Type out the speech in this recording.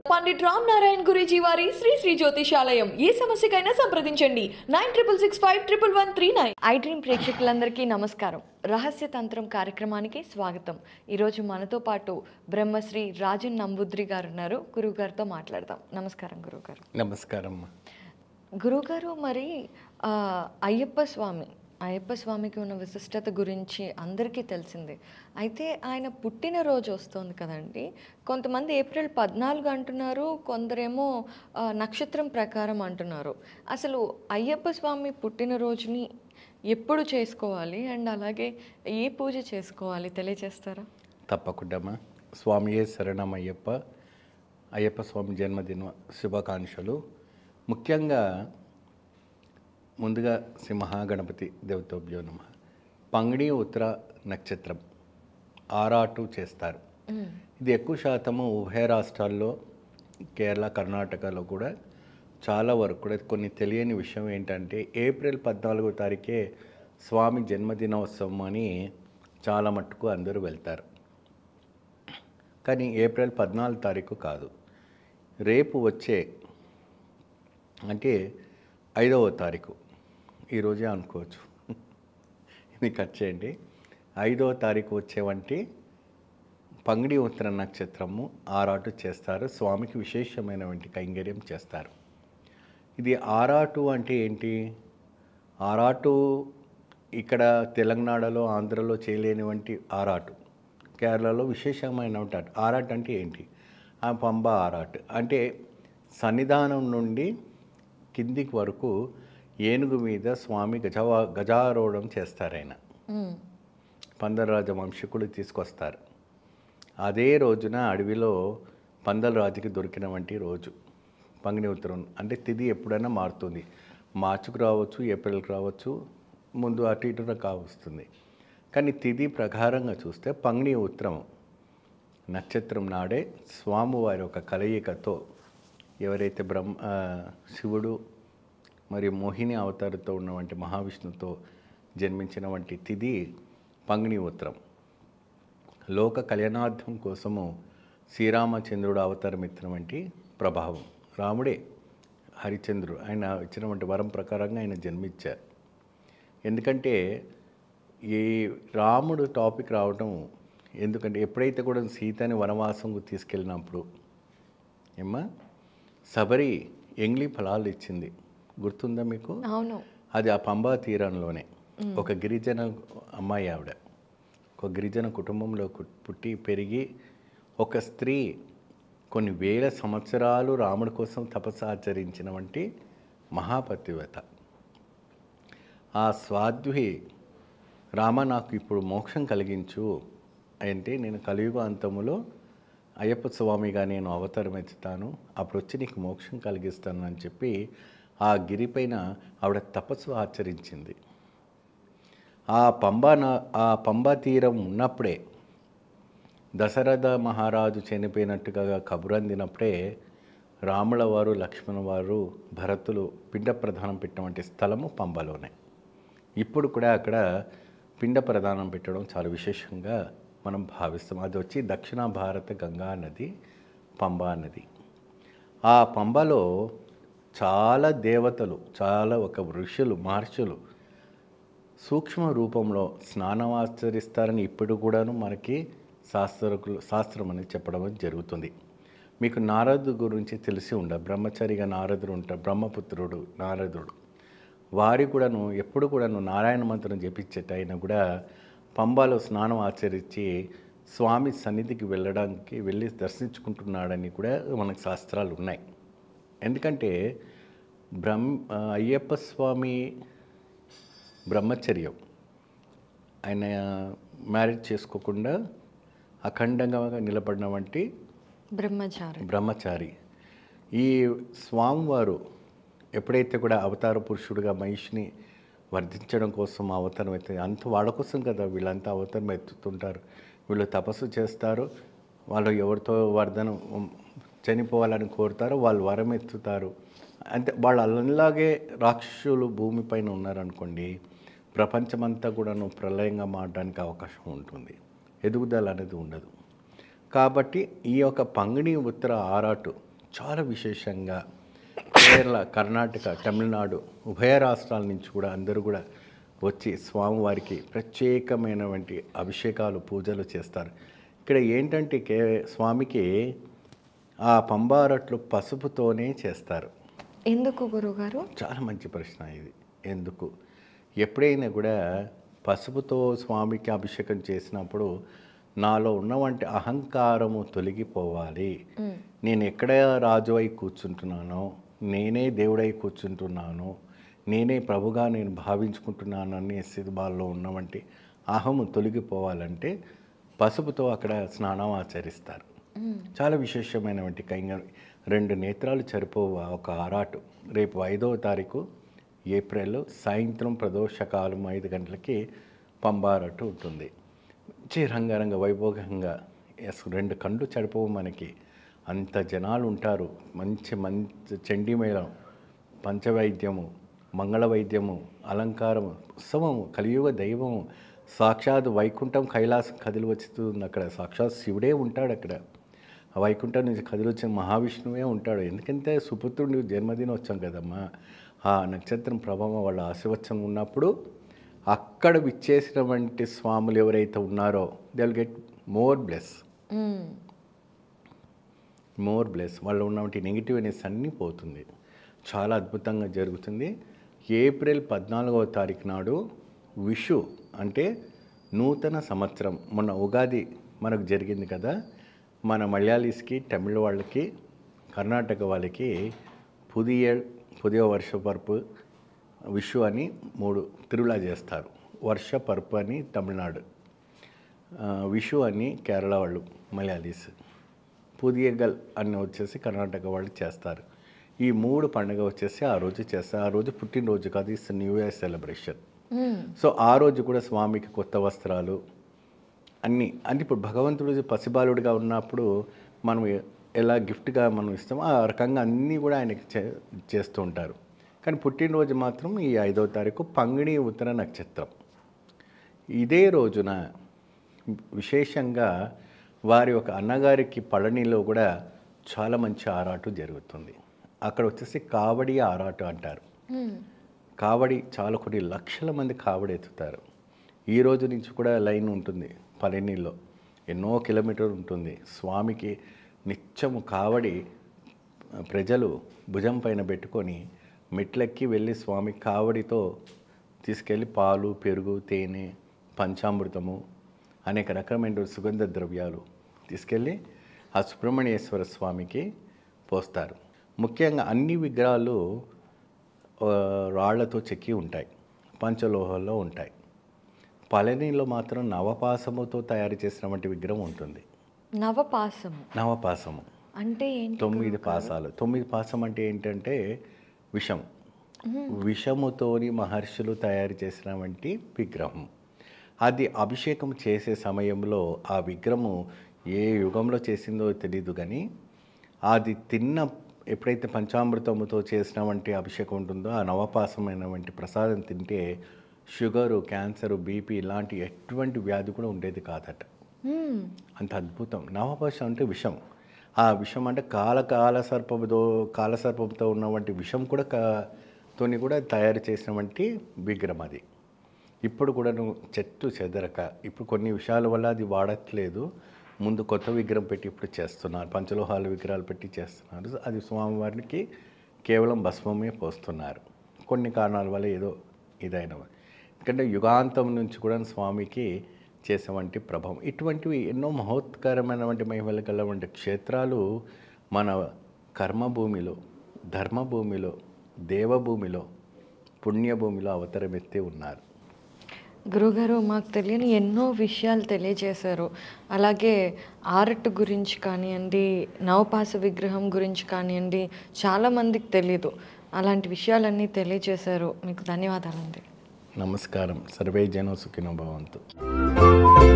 పండిట్ రామ్ నారాయణ గురూజీ వారి శ్రీ శ్రీ జ్యోతిషాలయం ఏ సమస్యకైనా సంప్రదించండి nine triple six five triple one three nine I dream ప్రేక్షకులందరికీ నమస్కారం రహస్య తంత్రం కార్యక్రమానికి స్వాగతం ఈరోజు మనతో పాటు బ్రహ్మశ్రీ రాజన్ నంబుద్రి గారు ఉన్నారు గురువు గారితో మాట్లాడదాం నమస్కారం గురువు గారు నమస్కారం గురుగారు మరి ఆ, అయ్యప్ప స్వామి అయ్యప్ప స్వామికి ఉన్న విశిష్టత గురించి అందరికీ తెలిసిందే అయితే ఆయన పుట్టినరోజు వస్తుంది కదండి కొంతమంది ఏప్రిల్ పద్నాలుగు అంటున్నారు కొందరేమో ఆ, నక్షత్రం ప్రకారం అంటున్నారు అసలు అయ్యప్ప స్వామి పుట్టినరోజుని ఎప్పుడు చేసుకోవాలి అండ్ అలాగే ఏ పూజ చేసుకోవాలి తెలియజేస్తారా తప్పకుండా స్వామియే శరణం అయ్యప్ప అయ్యప్ప స్వామి జన్మదిన శుభాకాంక్షలు ముఖ్యంగా ముందుగా శ్రీ మహాగణపతి దేవతోభ్యో నమ పంగడి ఉత్తర నక్షత్రం ఆరాటు చేస్తారు ఇది ఎక్కువ శాతము ఉభయ రాష్ట్రాల్లో కేరళ కర్ణాటకలో కూడా చాలా వరకు కూడా కొన్ని తెలియని విషయం ఏంటంటే ఏప్రిల్ పద్నాలుగో తారీఖే స్వామి జన్మదినోత్సవం అని చాలా మట్టుకు అందరూ వెళ్తారు కానీ ఏప్రిల్ పద్నాలుగు తారీఖు కాదు రేపు వచ్చే అంటే ఐదవ తారీఖు ఈరోజే అనుకోవచ్చు ఇది కట్ చేయండి ఐదవ తారీఖు వచ్చే వంటి పంగిడి ఉత్తర నక్షత్రము ఆరాటు చేస్తారు స్వామికి విశేషమైనటువంటి కైంగర్యం చేస్తారు ఇది ఆరాటు అంటే ఏంటి ఆరాటు ఇక్కడ తెలంగాణలో ఆంధ్రలో చేయలేనివంటి ఆరాటు కేరళలో విశేషమైనటువంటి ఆట. ఆరాట్ అంటే ఏంటి ఆ పంబ ఆరాట్ అంటే సన్నిధానం నుండి కిందికి వరకు ఏనుగు మీద స్వామి గజవా గజారోహణం చేస్తారు ఆయన మ్మ్. పందలరాజ వంశకులు తీసుకొస్తారు అదే రోజున అడవిలో పందలరాజుకి దొరికిన వంటి రోజు పంగిణి ఉత్తరం అంటే తిథి ఎప్పుడైనా మారుతుంది మార్చికి రావచ్చు ఏప్రిల్కి రావచ్చు ముందు అటు ఇటున కావస్తుంది కానీ తిథి ప్రకారంగా చూస్తే పంగిణి ఉత్తరం నక్షత్రం నాడే స్వామివారి ఒక కలయికతో ఎవరైతే బ్రహ్మ ఆ, శివుడు మరియు మోహిని అవతారంతో ఉన్నవంటి మహావిష్ణుతో జన్మించిన వంటి తిథి పంగిణి ఉత్తరం లోక కళ్యాణార్థం కోసము శ్రీరామచంద్రుడు అవతారం ఎత్తిన వంటి ప్రభావం రాముడే హరిచంద్రుడు ఆయన ఇచ్చినటువంటి వరం ప్రకారంగా ఆయన జన్మించారు ఎందుకంటే ఈ రాముడు టాపిక్ రావడం ఎందుకంటే ఎప్పుడైతే కూడా సీతని వనవాసంకు తీసుకెళ్ళినప్పుడు ఏమ్మా శబరి ఎంగ్లీ ఫలాలు ఇచ్చింది గుర్తుందా మీకు అవును అది ఆ పంబా తీరంలోనే ఒక గిరిజన అమ్మాయి ఆవిడ ఒక గిరిజన కుటుంబంలో కు- పుట్టి పెరిగి ఒక స్త్రీ కొన్ని వేల సంవత్సరాలు రాముడి కోసం తపస్సు ఆచరించిన వంటి మహాపతివ్రత ఆ స్వాధ్వి రామ నాకు ఇప్పుడు మోక్షం కలిగించు అంటే నేను కలియుగ అంతములో అయ్యప్ప స్వామిగా నేను అవతారం ఎత్తుతాను అప్పుడు వచ్చి నీకు మోక్షం కలిగిస్తాను అని చెప్పి ఆ గిరిపైన ఆవిడ తపస్సు ఆచరించింది ఆ పంబా నా- ఆ పంబా తీరం ఉన్నప్పుడే దశరథ మహారాజు చనిపోయినట్టుగా కబురు అందినప్పుడే రాముల వారు లక్ష్మణ వారు భరతులు పిండ ప్రదానం పెట్టినటువంటి స్థలము పంబలోనే ఇప్పుడు కూడా అక్కడ పిండ ప్రదానం పెట్టడం చాలా విశేషంగా మనం భావిస్తాం అది వచ్చి దక్షిణ భారత గంగా నది పంబా నది ఆ పంబలో చాలా దేవతలు చాలా ఒక ఋషులు మహర్షులు సూక్ష్మ రూపంలో స్నానం ఆచరిస్తారని ఇప్పుడు కూడాను మనకి శాస్త్రకులు శాస్త్రం అనేది చెప్పడం జరుగుతుంది మీకు నారదు గురించి తెలిసి ఉండ బ్రహ్మచారిగా నారదుడు ఉంటారు బ్రహ్మపుత్రుడు నారదుడు వారి కూడాను ఎప్పుడు కూడాను నారాయణ మంత్రం జపించేట ఆయన కూడా పంబాలో స్నానం ఆచరించి స్వామి సన్నిధికి వెళ్ళడానికి వెళ్ళి దర్శించుకుంటున్నాడని కూడా మనకు శాస్త్రాలు ఉన్నాయి ఎందుకంటే బ్రహ్మ అయ్యప్ప స్వామి బ్రహ్మచర్యం ఆయన మ్యారేజ్ చేసుకోకుండా అఖండంగా నిలబడిన వంటి బ్రహ్మచారి బ్రహ్మచారి ఈ స్వామివారు ఎప్పుడైతే కూడా అవతార పురుషుడుగా మహిషిని వర్ధించడం కోసం అవతారం ఎత్తే అంత వాళ్ళ కోసం కదా వీళ్ళంతా అవతారం ఎత్తుతుంటారు వీళ్ళు తపస్సు చేస్తారు వాళ్ళు ఎవరితో వర్ధనం చనిపోవాలని కోరుతారో వాళ్ళు వరం ఎత్తుతారు అంటే వాళ్ళు అలాగే రాక్షసులు భూమిపైన ఉన్నారనుకోండి ప్రపంచమంతా కూడాను ప్రళయంగా మారడానికి అవకాశం ఉంటుంది ఎదుగుదల అనేది ఉండదు కాబట్టి ఈ యొక్క పంగిణి ఉత్తర ఆరాటు చాలా విశేషంగా కేరళ కర్ణాటక తమిళనాడు ఉభయ రాష్ట్రాల నుంచి కూడా అందరూ కూడా వచ్చి స్వామివారికి ప్రత్యేకమైనటువంటి అభిషేకాలు పూజలు చేస్తారు ఇక్కడ ఏంటంటే కే స్వామికి ఆ పంబారట్లు పసుపుతోనే చేస్తారు ఎందుకు గురుగారు చాలా మంచి ప్రశ్న ఇది ఎందుకు ఎప్పుడైనా కూడా పసుపుతో స్వామికి అభిషేకం చేసినప్పుడు నాలో ఉన్నవంటి అహంకారము తొలగిపోవాలి నేను ఎక్కడ రాజు అయి కూర్చుంటున్నానో నేనే దేవుడై కూర్చుంటున్నాను నేనే ప్రభుగా నేను భావించుకుంటున్నాను అనే స్థితిబాల్లో ఉన్నవంటి అహము తొలగిపోవాలంటే పసుపుతో అక్కడ స్నానం ఆచరిస్తారు చాలా విశేషమైనటువంటి కైంగ రెండు నేత్రాలు సరిపోవు ఒక ఆరాటు రేపు ఐదవ తారీఖు ఏప్రిల్ సాయంత్రం ప్రదోషకాలం ఐదు గంటలకి పంబారటు ఉంటుంది మంచి రంగరంగ వైభోగంగా ఎస్ రెండు కండ్లు చడిపోవు మనకి అంత జనాలు ఉంటారు మంచి మంచి చండీ మేళం పంచవైద్యము మంగళ వైద్యము అలంకారము ఉత్సవము కలియుగ దైవము సాక్షాత్ వైకుంఠం కైలాసం కదిలి వస్తుంది అక్కడ సాక్షాత్ శివుడే ఉంటాడు అక్కడ ఆ వైకుంఠం నుంచి కదిలి వచ్చిన మహావిష్ణువే ఉంటాడు ఎందుకంటే సుపుత్రుడి జన్మదినోత్సవం కదమ్మా ఆ నక్షత్రం ప్రభావం వాళ్ళ ఆశీర్వచనం ఉన్నప్పుడు అక్కడ విచ్చేసినటువంటి స్వాములు ఎవరైతే ఉన్నారో they will get more bless hmm. More bless వాళ్ళు ఉన్నటువంటి నెగిటివ్నెస్ అన్నీ పోతుంది చాలా అద్భుతంగా జరుగుతుంది ఏప్రిల్ పద్నాలుగవ తారీఖు నాడు విషు అంటే నూతన సంవత్సరం మొన్న ఉగాది మనకు జరిగింది కదా మన మలయాళీస్కి తమిళ వాళ్ళకి కర్ణాటక వాళ్ళకి పుదియ పుదియ వర్షపరుపు విషు అని మూడు తిరులా చేస్తారు వర్ష పరుపు అని తమిళనాడు ఆ, విషు అని కేరళ వాళ్ళు మలయాళీస్ పుదియగల్ అని వచ్చేసి కర్ణాటక వాళ్ళు చేస్తారు ఈ మూడు పండుగ వచ్చేసి ఆ రోజు చేస్తారు ఆ రోజు పుట్టినరోజు కాదు it's new year celebration hmm. So ఆ రోజు కూడా స్వామికి కొత్త వస్త్రాలు అన్నీ అంటే ఇప్పుడు భగవంతుడు పసిబాలుడిగా ఉన్నప్పుడు మనం ఎలా గిఫ్ట్గా మనం ఇస్తామో ఆ రకంగా అన్నీ కూడా ఆయనకి చే చేస్తూ ఉంటారు కానీ పుట్టినరోజు మాత్రం ఈ ఐదవ తారీఖు పంగిణి ఉత్తర నక్షత్రం ఇదే రోజున విశేషంగా వారి ఒక అన్నగారికి పళనిలో కూడా చాలా మంచి ఆరాటు జరుగుతుంది అక్కడ వచ్చేసి కావడి ఆరాటు అంటారు మ్మ్. కావడి చాలా కొన్ని లక్షల మంది కావడి ఎత్తుతారు ఈ రోజు నుంచి కూడా లైన్ ఉంటుంది పళనిలో ఎన్నో కిలోమీటర్లు ఉంటుంది స్వామికి నిత్యము కావడి ప్రజలు భుజం పైన పెట్టుకొని మెట్లెక్కి వెళ్ళి స్వామి కావడితో తీసుకెళ్ళి పాలు పెరుగు తేనె పంచామృతము అనేక రకమైన సుగంధ ద్రవ్యాలు తీసుకెళ్ళి ఆ సుబ్రహ్మణ్యేశ్వర స్వామికి పోస్తారు ముఖ్యంగా అన్ని విగ్రహాలు ఆ, రాళ్లతో చెక్కి ఉంటాయి పంచలోహాల్లో ఉంటాయి పళనిలో మాత్రం నవపాసముతో తయారు చేసినటువంటి విగ్రహం ఉంటుంది నవపాసము నవపాసము అంటే ఏంటి తొమ్మిది పాసాలు తొమ్మిది పాసం అంటే ఏంటంటే విషం విషముతోని మహర్షులు తయారు చేసినటువంటి విగ్రహం అది అభిషేకం చేసే సమయంలో ఆ విగ్రహము ఏ యుగంలో చేసిందో తెలియదు కానీ అది తిన్న ఎప్పుడైతే పంచామృతముతో చేసినటువంటి అభిషేకం ఉంటుందో ఆ నవపాసమైనటువంటి ప్రసాదం తింటే షుగరు క్యాన్సరు బీపీ ఇలాంటి ఎటువంటి వ్యాధి కూడా ఉండేది కాదట మ్మ్. అంత అద్భుతం నవపాశం అంటే విషం ఆ విషం అంటే కాల కాల సర్పంతో కాల సర్పంతో ఉన్నటువంటి విషం కూడా కా తోని కూడా తయారు చేసినటువంటి విగ్రహం అది ఇప్పుడు కూడా నువ్వు చెట్టు చెదరక ఇప్పుడు కొన్ని విషయాల వల్ల అది వాడట్లేదు ముందు కొత్త విగ్రహం పెట్టి ఇప్పుడు చేస్తున్నారు పంచలోహాల విగ్రహాలు పెట్టి చేస్తున్నారు అది స్వామివారికి కేవలం భస్మమే పోస్తున్నారు కొన్ని కారణాల వల్ల ఏదో ఇదైన ఎందుకంటే యుగాంతం నుంచి కూడా స్వామికి చేసేవంటి ప్రభావం ఇటువంటివి ఎన్నో మహోత్కరమైనటువంటి మహిమలు గలవంటి క్షేత్రాలు మన కర్మభూమిలో ధర్మభూమిలో దేవభూమిలో పుణ్యభూమిలో అవతరమెత్తి ఉన్నారు గురుగారు మాకు తెలియని ఎన్నో విషయాలు తెలియజేశారు అలాగే ఆర్ట్ గురించి కానివ్వండి నవపాస విగ్రహం గురించి కానివ్వండి చాలామందికి తెలియదు అలాంటి విషయాలన్నీ తెలియజేశారు మీకు ధన్యవాదాలండి నమస్కారం సర్వే జనో సుఖినో భవంతు